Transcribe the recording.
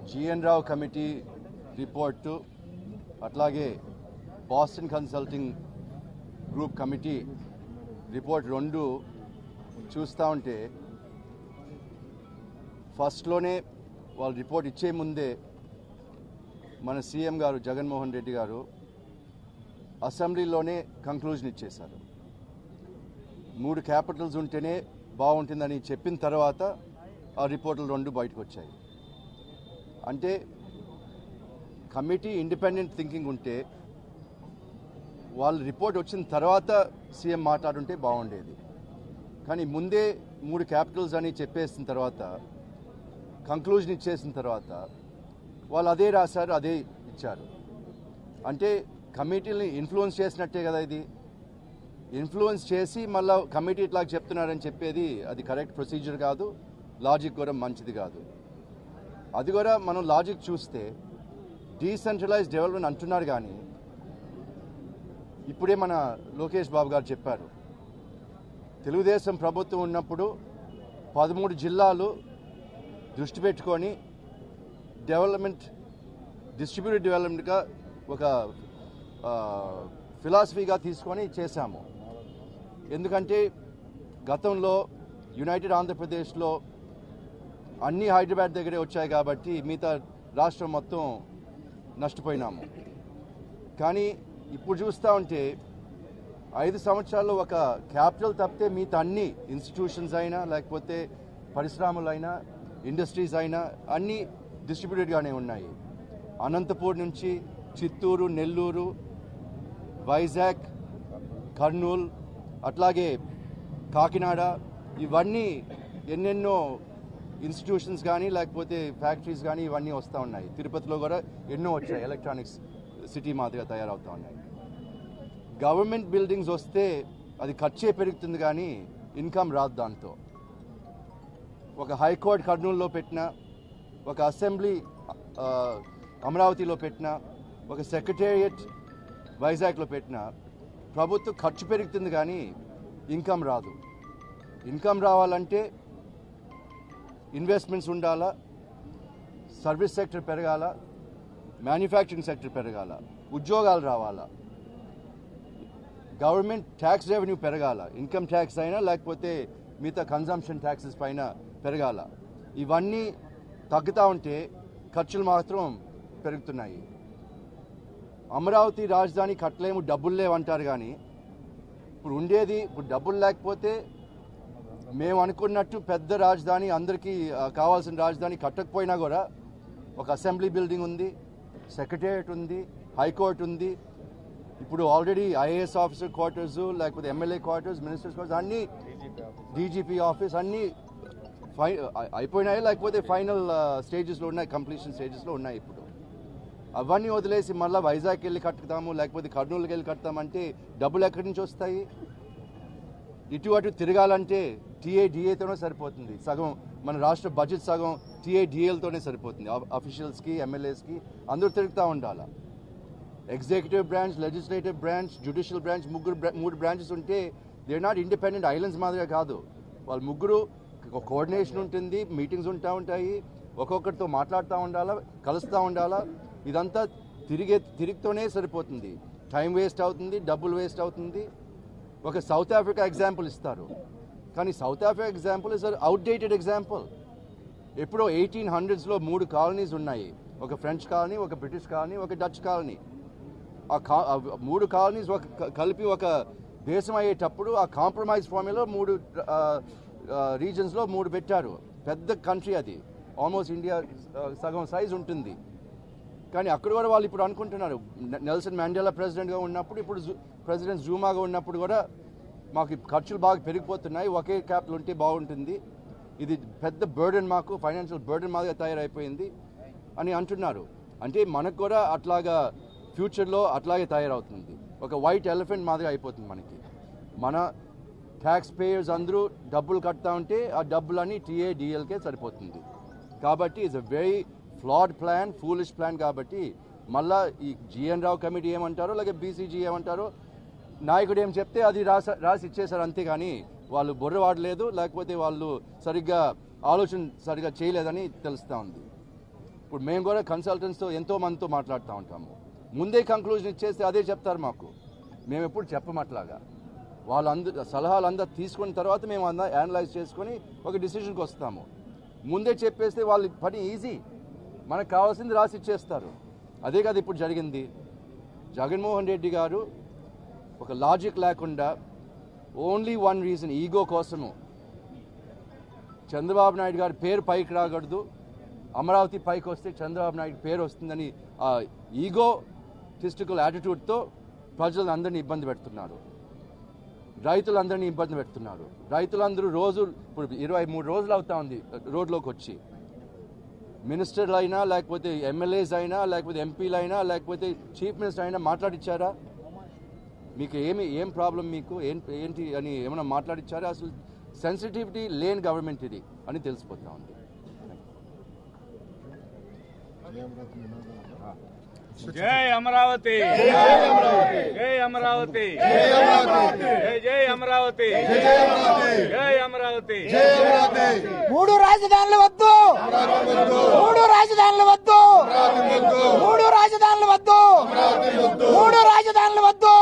GN Rao committee report అట్లాగే Boston consulting group committee report రెండు చూస్తూ ఉంటే ఫస్ట్లోనే వాళ్ళు రిపోర్ట్ ఇచ్చే ముందే మన సీఎం గారు జగన్మోహన్ రెడ్డి గారు అసెంబ్లీలోనే కంక్లూజన్ ఇచ్చేశారు మూడు క్యాపిటల్స్ ఉంటేనే బాగుంటుందని చెప్పిన తర్వాత ఆ రిపోర్టులు రెండు బయటకు వచ్చాయి అంటే కమిటీ ఇండిపెండెంట్ థింకింగ్ ఉంటే వాళ్ళ రిపోర్ట్ వచ్చిన తర్వాత సీఎం మాట్లాడుంటే బాగుండేది కానీ ముందే మూడు క్యాపిటల్స్ అని చెప్పేసిన తర్వాత కంక్లూజన్ ఇచ్చేసిన తర్వాత వాళ్ళు అదే రాశారు అదే ఇచ్చారు అంటే కమిటీని ఇన్ఫ్లుయెన్స్ చేసినట్టే కదా ఇది ఇన్ఫ్లుయెన్స్ చేసి మళ్ళీ కమిటీ ఇట్లా చెప్తున్నారని చెప్పేది అది కరెక్ట్ ప్రొసీజర్ కాదు లాజిక్ కూడా మంచిది కాదు అది కూడా మనం లాజిక్ చూస్తే డీసెంట్రలైజ్ డెవలప్మెంట్ అంటున్నారు కానీ ఇప్పుడే మన లోకేష్ బాబు గారు చెప్పారు తెలుగుదేశం ప్రభుత్వం ఉన్నప్పుడు పదమూడు జిల్లాలు దృష్టి పెట్టుకొని డెవలప్మెంట్ డిస్ట్రిబ్యూటెడ్ డెవలప్మెంట్గా ఒక ఫిలాసఫీగా తీసుకొని చేశాము ఎందుకంటే గతంలో యునైటెడ్ ఆంధ్రప్రదేశ్లో అన్ని హైదరాబాద్ దగ్గరే వచ్చాయి కాబట్టి మిగతా రాష్ట్రం మొత్తం నష్టపోయినాము కానీ ఇప్పుడు చూస్తూ ఉంటే ఐదు సంవత్సరాల్లో ఒక క్యాపిటల్ తప్పితే మిగతా అన్ని ఇన్స్టిట్యూషన్స్ అయినా లేకపోతే పరిశ్రమలు అయినా ఇండస్ట్రీస్ అయినా అన్నీ డిస్ట్రిబ్యూటెడ్గానే ఉన్నాయి అనంతపూర్ నుంచి చిత్తూరు నెల్లూరు వైజాగ్ కర్నూల్ అట్లాగే కాకినాడ ఇవన్నీ ఎన్నెన్నో ఇన్స్టిట్యూషన్స్ కానీ లేకపోతే ఫ్యాక్టరీస్ కానీ ఇవన్నీ వస్తూ ఉన్నాయి తిరుపతిలో కూడా ఎన్నో వచ్చాయి ఎలక్ట్రానిక్స్ సిటీ మాదిరిగా తయారవుతూ ఉన్నాయి గవర్నమెంట్ బిల్డింగ్స్ వస్తే అది ఖర్చే పెరుగుతుంది కానీ ఇన్కమ్ రాదు దాంతో ఒక హైకోర్టు కర్నూలులో పెట్టిన ఒక అసెంబ్లీ ఆ, అమరావతిలో పెట్టిన ఒక సెక్రటేరియట్ వైజాగ్లో పెట్టిన ప్రభుత్వం ఖర్చు పెరుగుతుంది కానీ ఇన్కమ్ రాదు ఇన్కమ్ రావాలంటే ఇన్వెస్ట్మెంట్స్ ఉండాలా సర్వీస్ సెక్టర్ పెరగాల మ్యానుఫ్యాక్చరింగ్ సెక్టర్ పెరగాల ఉద్యోగాలు రావాలా గవర్నమెంట్ ట్యాక్స్ రెవెన్యూ పెరగాల ఇన్కమ్ ట్యాక్స్ అయినా లేకపోతే మిగతా కన్జంప్షన్ ట్యాక్సెస్ పైన పెరగాల ఇవన్నీ తగ్గుతూ ఉంటే ఖర్చులు మాత్రం పెరుగుతున్నాయి అమరావతి రాజధాని కట్టలేము డబ్బులు లేవంటారు కానీ ఇప్పుడు ఉండేది ఇప్పుడు డబ్బులు లేకపోతే మేము అనుకున్నట్టు పెద్ద రాజధాని అందరికీ ఆ, కావాల్సిన రాజధాని కట్టకపోయినా కూడా ఒక అసెంబ్లీ బిల్డింగ్ ఉంది సెక్రటేరియట్ ఉంది హైకోర్టు ఉంది ఇప్పుడు ఆల్రెడీ ఐఏఎస్ ఆఫీసర్ క్వార్టర్స్ లేకపోతే ఎమ్మెల్యే క్వార్టర్స్ మినిస్టర్స్ క్వార్టర్స్ అన్నీ డీజీపీ ఆఫీస్ అన్నీ ఫై అ- అయిపోయినాయి లేకపోతే ఫైనల్ స్టేజెస్లో ఉన్నాయి కంప్లీషన్ స్టేజెస్లో ఉన్నాయి ఇప్పుడు అవన్నీ వదిలేసి మళ్ళీ వైజాగ్కి వెళ్ళి కట్టుతాము లేకపోతే కర్నూలుకి వెళ్ళి కడతామంటే డబ్బులు ఎక్కడి నుంచి వస్తాయి ఇటు అటు తిరగాలంటే టీఏ డిఏతోనే సరిపోతుంది సగం మన రాష్ట్ర బడ్జెట్ సగం టీఏ డిఏలతోనే సరిపోతుంది అఫీషియల్స్కి ఎమ్మెల్యేస్కి అందరూ తిరుగుతూ ఉండాలి executive branch legislative branch judicial branch ముగ్గురు బ్రా- మూడు బ్రాంచెస్ ఉంటే దే నాట్ ఇండిపెండెంట్ ఐలాండ్స్ మాదిరిగా కాదు వాళ్ళు ముగ్గురు కోఆర్డినేషన్ ఉంటుంది మీటింగ్స్ ఉంటా ఉంటాయి ఒక్కొక్కరితో మాట్లాడుతూ ఉండాలా కలుస్తూ ఉండాలా ఇదంతా తిరిగే తిరిగితోనే సరిపోతుంది టైం వేస్ట్ అవుతుంది డబ్బులు వేస్ట్ అవుతుంది ఒక సౌత్ ఆఫ్రికా ఎగ్జాంపుల్ ఇస్తారు కానీ South Africa example is outdated example ఎప్పుడో ఎయిటీన్ హండ్రెడ్స్లో మూడు కాలనీస్ ఉన్నాయి ఒక ఫ్రెంచ్ కాలనీ ఒక బ్రిటిష్ కాలనీ ఒక డచ్ కాలనీ ఆ కా ఆ మూడు కాలనీస్ ఒక క- కలిపి ఒక దేశం అయ్యేటప్పుడు ఆ కాంప్రమైజ్ ఫార్ములో మూడు రీజన్స్లో మూడు పెట్టారు పెద్ద కంట్రీ అది ఆల్మోస్ట్ ఇండియా ఆ, సగం సైజ్ ఉంటుంది కానీ అక్కడ కూడా వాళ్ళు ఇప్పుడు అనుకుంటున్నారు నె- నెల్సన్ మ్యాండేలా ప్రెసిడెంట్గా ఉన్నప్పుడు ఇప్పుడు జూ- ప్రెసిడెంట్ జూమాగా ఉన్నప్పుడు కూడా మాకు ఈ ఖర్చులు బాగా పెరిగిపోతున్నాయి ఒకే క్యాపిటల్ ఉంటే బాగుంటుంది ఇది పెద్ద బర్డెన్ మాకు ఫైనాన్షియల్ బర్డెన్ మాదిగా తయారైపోయింది అని అంటున్నారు అంటే మనకు కూడా అట్లాగా ఫ్యూచర్లో అట్లాగే తయారవుతుంది ఒక వైట్ ఎలిఫెంట్ మాదిరిగా అయిపోతుంది మనకి మన ట్యాక్స్ పేయర్స్ అందరూ డబ్బులు కడతా ఉంటే ఆ డబ్బులన్నీ టీఏ డిఎల్కే సరిపోతుంది కాబట్టి it's a very flawed plan foolish plan కాబట్టి మళ్ళా ఈ జిఎన్ రావు కమిటీ ఏమంటారో లేక బీసీజీ ఏమంటారో నాయకుడు ఏం చెప్తే అది రాసి రాసి ఇచ్చేశారు అంతేగాని వాళ్ళు బుర్ర వాడలేదు లేకపోతే వాళ్ళు సరిగ్గా ఆలోచన సరిగ్గా చేయలేదని తెలుస్తూ ఉంది ఇప్పుడు మేము కూడా కన్సల్టెంట్స్తో ఎంతో మందితో మాట్లాడుతూ ఉంటాము ముందే కంక్లూజన్ ఇచ్చేస్తే అదే చెప్తారు మాకు మేము ఎప్పుడు చెప్పమట్లాగా వాళ్ళందరూ సలహాలు అందరూ తీసుకున్న తర్వాత మేము అందా అనలైజ్ చేసుకొని ఒక డిసిషన్కి వస్తాము ముందే చెప్పేస్తే వాళ్ళ పని ఈజీ మనకు కావాల్సింది రాసి ఇచ్చేస్తారు అదే కదా ఇప్పుడు జరిగింది జగన్మోహన్ రెడ్డి గారు ఒక లాజిక్ లేకుండా ఓన్లీ వన్ రీజన్ ఈగో కోసము చంద్రబాబు నాయుడు గారి పేరు పైకి రాకూడదు అమరావతి పైకి వస్తే చంద్రబాబు నాయుడు పేరు వస్తుందని ఆ ఈగో టిస్టికల్ యాటిట్యూడ్తో ప్రజలందరినీ ఇబ్బంది పెడుతున్నారు రైతులందరినీ ఇబ్బంది పెడుతున్నారు రైతులందరూ రోజు ఇప్పుడు ఇరవై మూడు రోజులు అవుతా ఉంది రోడ్లోకి వచ్చి మినిస్టర్లు అయినా లేకపోతే ఎమ్మెల్యేస్ అయినా లేకపోతే ఎంపీలు అయినా లేకపోతే చీఫ్ మినిస్టర్ అయినా మాట్లాడిచ్చారా మీకు ఏమి ఏం ప్రాబ్లం మీకు ఏం ఏంటి అని ఏమైనా మాట్లాడిచ్చారా అసలు సెన్సిటివిటీ లేని గవర్నమెంట్ ఇది అని తెలిసిపోతా ఉంది జై అమరావతి జై అమరావతి జై జై అమరావతి జై అమరావతి మూడు రాజధానులు వద్దు మూడు రాజధానులు వద్దు మూడు రాజధానులు వద్దు మూడు రాజధానులు వద్దు